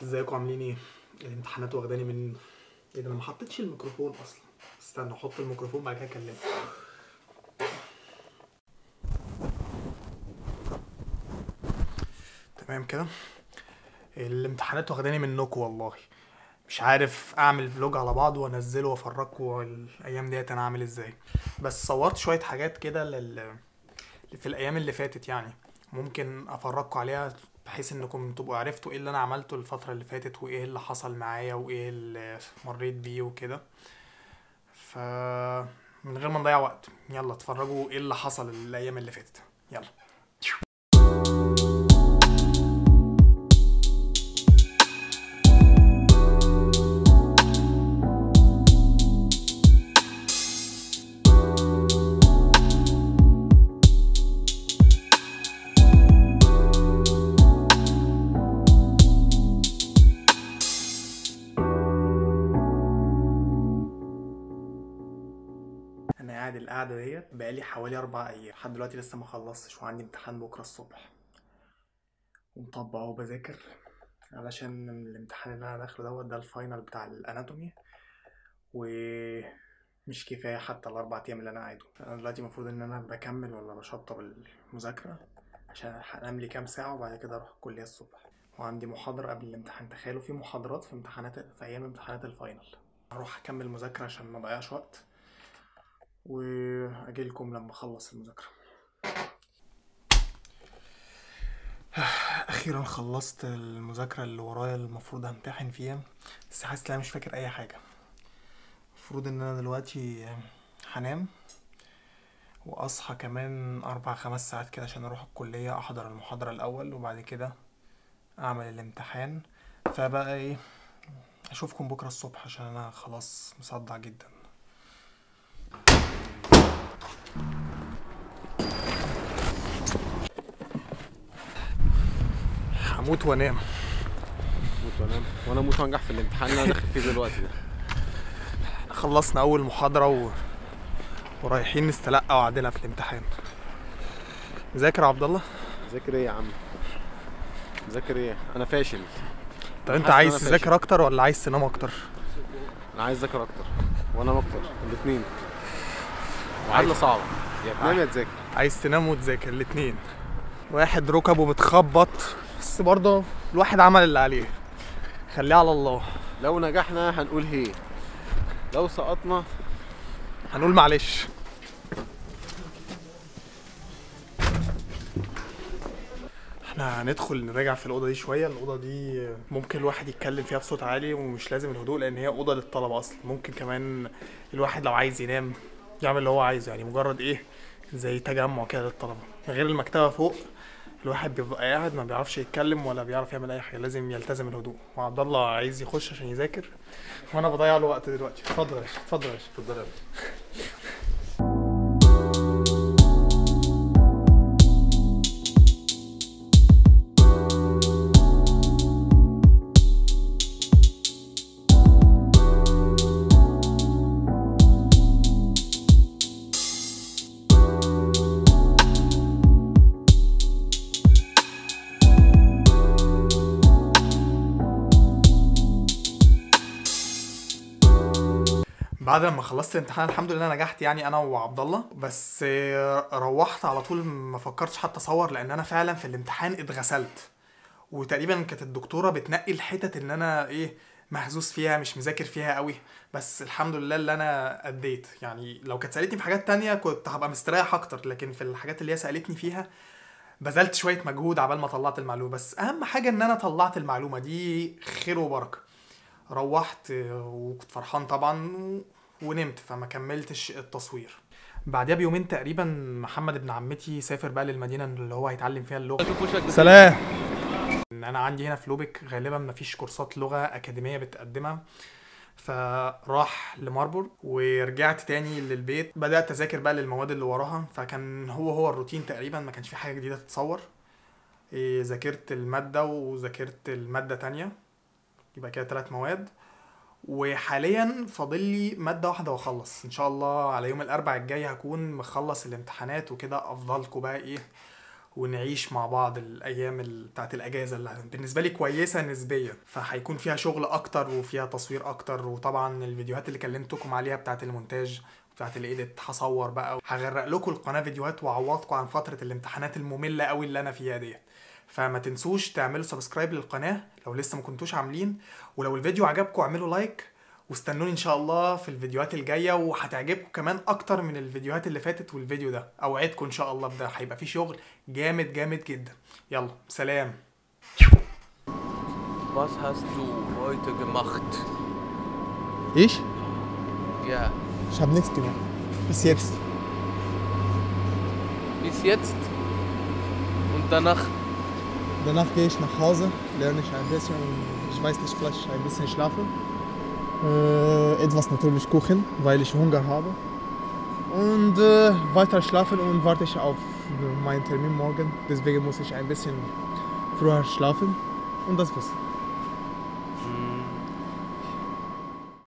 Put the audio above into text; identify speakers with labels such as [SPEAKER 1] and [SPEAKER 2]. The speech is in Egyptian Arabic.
[SPEAKER 1] ازيكم عاملين ايه الامتحانات واخداني من ايه ده انا ما حطيتش الميكروفون اصلا استنى احط الميكروفون بعد كده اكلمك تمام كده الامتحانات واخداني منكم والله مش عارف اعمل فلوج على بعض وانزله وافرجكم الايام ديت انا عامل ازاي بس صورت شويه حاجات كده لل... في الايام اللي فاتت يعني ممكن افرجكم عليها بحيث انكم تبقوا عرفتوا ايه اللي انا عملته الفتره اللي فاتت وايه اللي حصل معايا وايه اللي مريت بيه وكده ف من غير ما نضيع وقت يلا اتفرجوا ايه اللي حصل الايام اللي فاتت يلا انا قاعد القعده ديت بقالي حوالي اربع ايام لحد دلوقتي لسه ما خلصتش وعندي امتحان بكره الصبح ومطبق اهو بذاكر علشان الامتحان اللي انا داخله دوت ده الفاينل بتاع الاناتومي ومش كفايه حتى الاربع ايام اللي انا قاعده انا دلوقتي المفروض ان انا بكمل ولا بشطب المذاكره عشان انام لي كام ساعه وبعد كده اروح الكليه الصبح وعندي محاضره قبل الامتحان تخيلوا في محاضرات في امتحانات في ايام امتحانات الفاينل هروح اكمل مذاكره عشان ما اضيعش وقت واجي لكم لما اخلص المذاكره اخيرا خلصت المذاكره اللي ورايا المفروض همتحن فيها بس حاسس ان انا مش فاكر اي حاجه المفروض ان انا دلوقتي هنام واصحى كمان اربع خمس ساعات كده عشان اروح الكليه احضر المحاضره الاول وبعد كده اعمل الامتحان فبقى ايه اشوفكم بكره الصبح عشان انا خلاص مصدع جدا هموت وانام
[SPEAKER 2] موت وانام وانا اموت وانجح في الامتحان اللي انا داخل فيه دلوقتي ده
[SPEAKER 1] خلصنا اول محاضره و... ورايحين نستلقى وعدنا في الامتحان ذاكر يا عبد الله
[SPEAKER 2] ذاكر ايه يا عم ذاكر ايه انا فاشل
[SPEAKER 1] طب انت
[SPEAKER 2] حاسس إن
[SPEAKER 1] عايز
[SPEAKER 2] أنا فاشل.
[SPEAKER 1] تذاكر اكتر ولا عايز تنام اكتر
[SPEAKER 2] انا عايز اذاكر اكتر وانام اكتر الاثنين معادله صعبه يا تنام يا تذاكر
[SPEAKER 1] عايز تنام وتذاكر الاتنين واحد ركبه متخبط بس برضه الواحد عمل اللي عليه خليه على الله
[SPEAKER 2] لو نجحنا هنقول هي لو سقطنا
[SPEAKER 1] هنقول معلش احنا هندخل نراجع في الاوضه دي شويه الاوضه دي ممكن الواحد يتكلم فيها بصوت عالي ومش لازم الهدوء لان هي اوضه للطلبه اصلا ممكن كمان الواحد لو عايز ينام يعمل اللي هو عايزه يعني مجرد ايه زي تجمع كده للطلبه غير المكتبه فوق الواحد بيبقى قاعد ما بيعرفش يتكلم ولا بيعرف يعمل اي حاجه لازم يلتزم الهدوء وعبد الله عايز يخش عشان يذاكر وانا بضيع له وقت دلوقتي اتفضل يا باشا اتفضل يا باشا
[SPEAKER 2] اتفضل يا
[SPEAKER 1] بعد لما خلصت الامتحان الحمد لله نجحت يعني انا وعبد الله بس آه، روحت على طول ما فكرتش حتى اصور لان انا فعلا في الامتحان اتغسلت وتقريبا كانت الدكتوره بتنقي الحتت اللي انا ايه مهزوز فيها مش مذاكر فيها قوي بس الحمد لله اللي انا اديت يعني لو كانت سالتني في حاجات تانية كنت هبقى مستريح اكتر لكن في الحاجات اللي هي سالتني فيها بذلت شويه مجهود عبال ما طلعت المعلومه بس اهم حاجه ان انا طلعت المعلومه دي خير وبركه روحت آه، وكنت فرحان طبعا و- ونمت فما كملتش التصوير بعدها بيومين تقريبا محمد ابن عمتي سافر بقى للمدينه اللي هو هيتعلم فيها اللغه سلام ان انا عندي هنا في لوبك غالبا مفيش كورسات لغه اكاديميه بتقدمها فراح لماربورغ ورجعت تاني للبيت بدات اذاكر بقى للمواد اللي وراها فكان هو هو الروتين تقريبا ما كانش في حاجه جديده تتصور إيه، ذاكرت الماده وذاكرت الماده تانية يبقى كده ثلاث مواد وحاليا فاضل لي ماده واحده واخلص ان شاء الله على يوم الاربع الجاي هكون مخلص الامتحانات وكده افضلكم بقى ايه ونعيش مع بعض الايام ال- بتاعت الاجازه اللي بالنسبه لي كويسه نسبيا فهيكون فيها شغل اكتر وفيها تصوير اكتر وطبعا الفيديوهات اللي كلمتكم عليها بتاعت المونتاج بتاعت الايديت هصور بقى هغرق لكم القناه فيديوهات واعوضكم عن فتره الامتحانات الممله قوي اللي انا فيها ديت فما تنسوش تعملوا سبسكرايب للقناه لو لسه ما كنتوش عاملين ولو الفيديو عجبكم اعملوا لايك واستنوني ان شاء الله في الفيديوهات الجايه وهتعجبكم كمان اكتر من الفيديوهات اللي فاتت والفيديو ده اوعدكم ان شاء الله بده هيبقى فيه شغل جامد جامد جدا يلا سلام
[SPEAKER 3] Was hast du heute gemacht?
[SPEAKER 4] Ich?
[SPEAKER 3] Ja,
[SPEAKER 4] Ich habe nichts gemacht. Bis jetzt.
[SPEAKER 3] bis jetzt. Und danach
[SPEAKER 4] Danach gehe ich nach Hause, lerne ich ein bisschen und ich weiß nicht, vielleicht ein bisschen schlafen. Äh, etwas natürlich Kuchen, weil ich Hunger habe. Und äh, weiter schlafen und warte ich auf meinen Termin morgen. Deswegen muss ich ein bisschen früher schlafen. Und das war's.